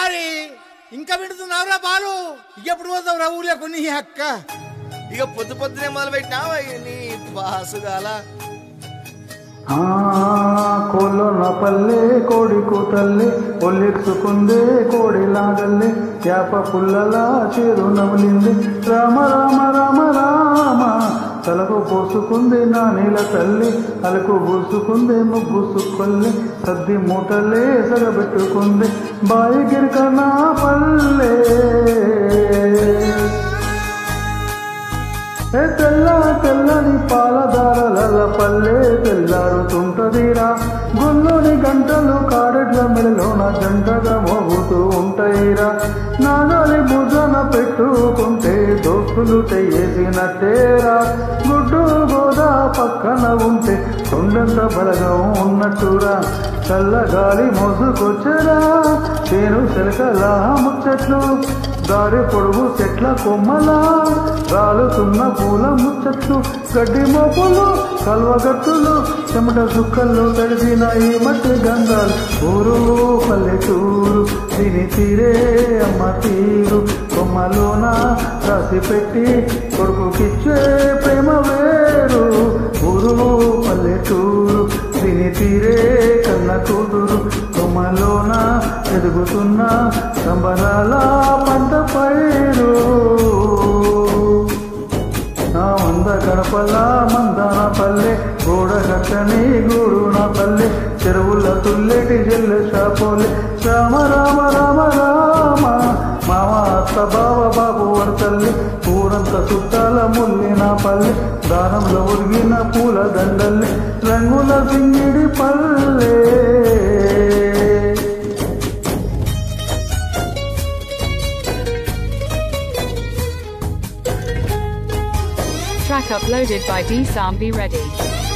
కుమారి ఇంకా వింటున్నావురా బాలు ఎప్పుడు పోతావురా ఊళ్ళో కొన్ని అక్క ఇక పొద్దు పొద్దునే మొదలు పెట్టినావా నీ బాసుగాల ఆ కోళ్ళ పల్లె కోడి కూతల్లే ఒల్లెత్తుకుందే కోడి లాగల్లే యాప పుల్లలా చేరు నమిలింది రామ రామ రామ రామ తలకు పోసుకుంది నా నీల తల్లి అలకు పూసుకుంది ముగ్గు సుక్కొల్లి సద్ది మూటలే సగబెట్టుకుంది బాయి గిరికన్నా పల్లె ఏ తెల్ల తెల్లని పాలదారల పల్లె తెల్లారుతుంటదిరా గుల్లోని గంటలు కారెడ్ల మెడలోన జంటగా మోగుతూ ఉంటాయిరా నాగాలి భుజన పెట్టుకుంటే దోస్తులు తెయ్యేసినట్టేరా గుడ్డు గోదా పక్కన ఉంటే కొండంత బలగం ఉన్నట్టురా చల్లగాలి మోసుకొచ్చరా చేను చెలకలా ముచ్చట్లు దారి పొడుగు చెట్ల కొమ్మలా రాలుతున్న పూల ముచ్చట్లు గడ్డి మోపులు కల్వగట్టులు చెమట సుక్కల్లో తడిసిన ఈ మట్టి గంధాలు ఊరు పల్లెటూరు దీని తీరే అమ్మ తీరు కొమ్మలోన రాసి పెట్టి కొడుకుకిచ్చే ప్రేమ వేరు ఊరు పల్లెటూరు దీని తీరే కన్న కూతురు కొమ్మలోన ఎదుగుతున్న సంబరాల పంట పైరు నా మంద గడపల మందన పల్లె గోడ గట్టని గూడు నా పల్లె చెరువుల తుల్లెటి జల్లు షాపోలే రామ రామ రామ రామ మామ అత్త బావ బాబు వరతల్లి ఊరంత చుట్టాల ముల్లి నా పల్లె దానంలో ఉరిగిన పూల దండల్లి రంగుల సింగిడి పల్లె Track uploaded by D Sambi Ready.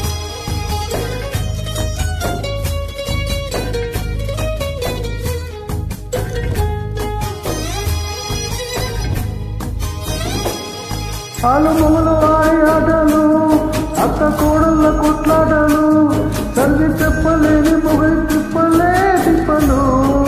ఆలు మొగలు ఆడి ఆటలు అత్త కోడళ్ళ కొట్లాటలు తల్లి చెప్పలేని మొగై తిప్పలే తిప్పలు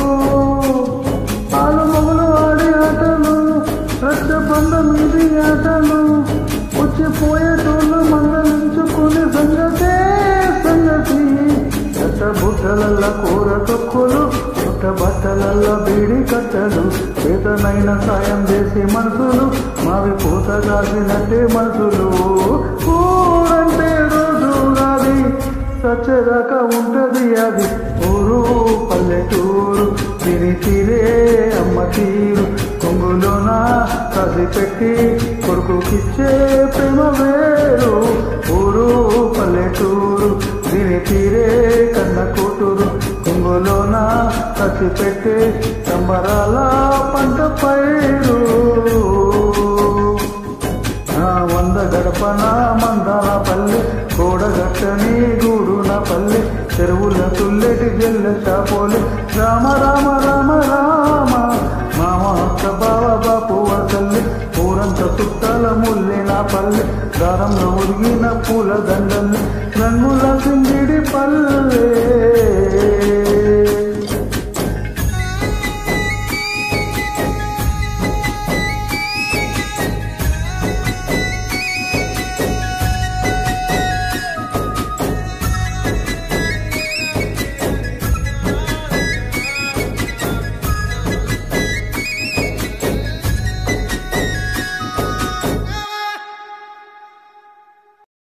ఆలు మొగలు ఆడి ఆటలు రచ్చ బండ మీది ఆటలు వచ్చిపోయేటోళ్ళు మంగళించుకునే సంగతే సంగతి చెట్ట బుట్టలల్ల కూర తొక్కులు పుట్ట బట్టలల్ల బీడి కట్టలు చేతనైన సాయం చేసే మనసులు మావి పూత కాసినట్టే మనసులు ఊరంటే రోజు రాది సచ్చదాకా ఉంటది అది ఊరు పల్లెటూరు తిరి తిరే అమ్మ తీరు కొంగులోన కసి పెట్టి కొడుకుకిచ్చే ప్రేమ వేరు ఊరు పల్లెటూరు తిరి తీరే కన్న కూతురు కొంగులోన కసి పెట్టి సంబరాల పంట పైరు నా వంద గడపన మందాల పల్లె కోడగట్టని గూడు నా పల్లె చెరువుల తుల్లెటి జల్ల చాపోలే రామ రామ రామ